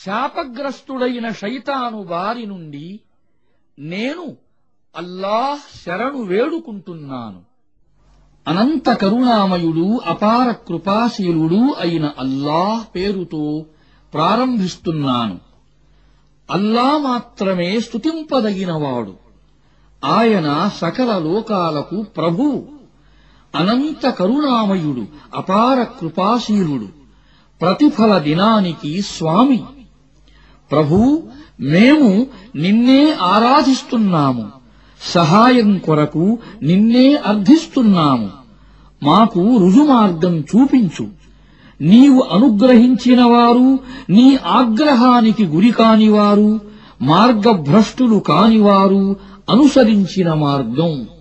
శాపగ్రస్తుడైన శైతాను బారి నుండి నేను అల్లాహ్ శరణు వేడుకుంటున్నాను అనంత కరుణామయుడు అపార కృపాశీలుడు అయిన అల్లాహ్ పేరుతో ప్రారంభిస్తున్నాను అల్లా మాత్రమే స్తుతింపదగినవాడు ఆయన సకల లోకాలకు ప్రభు అనంత కరుణామయుడు అపార కృపాశీలుడు ప్రతిఫల దినానికి స్వామి ప్రభూ మేము నిన్నే ఆరాధిస్తున్నాము సహాయం కొరకు నిన్నే అర్థిస్తున్నాము మాకు రుజుమార్గం చూపించు నీవు అనుగ్రహించిన వారు నీ ఆగ్రహానికి గురి కానివారు మార్గభ్రష్టులు కానివారు అనుసరించిన మార్గం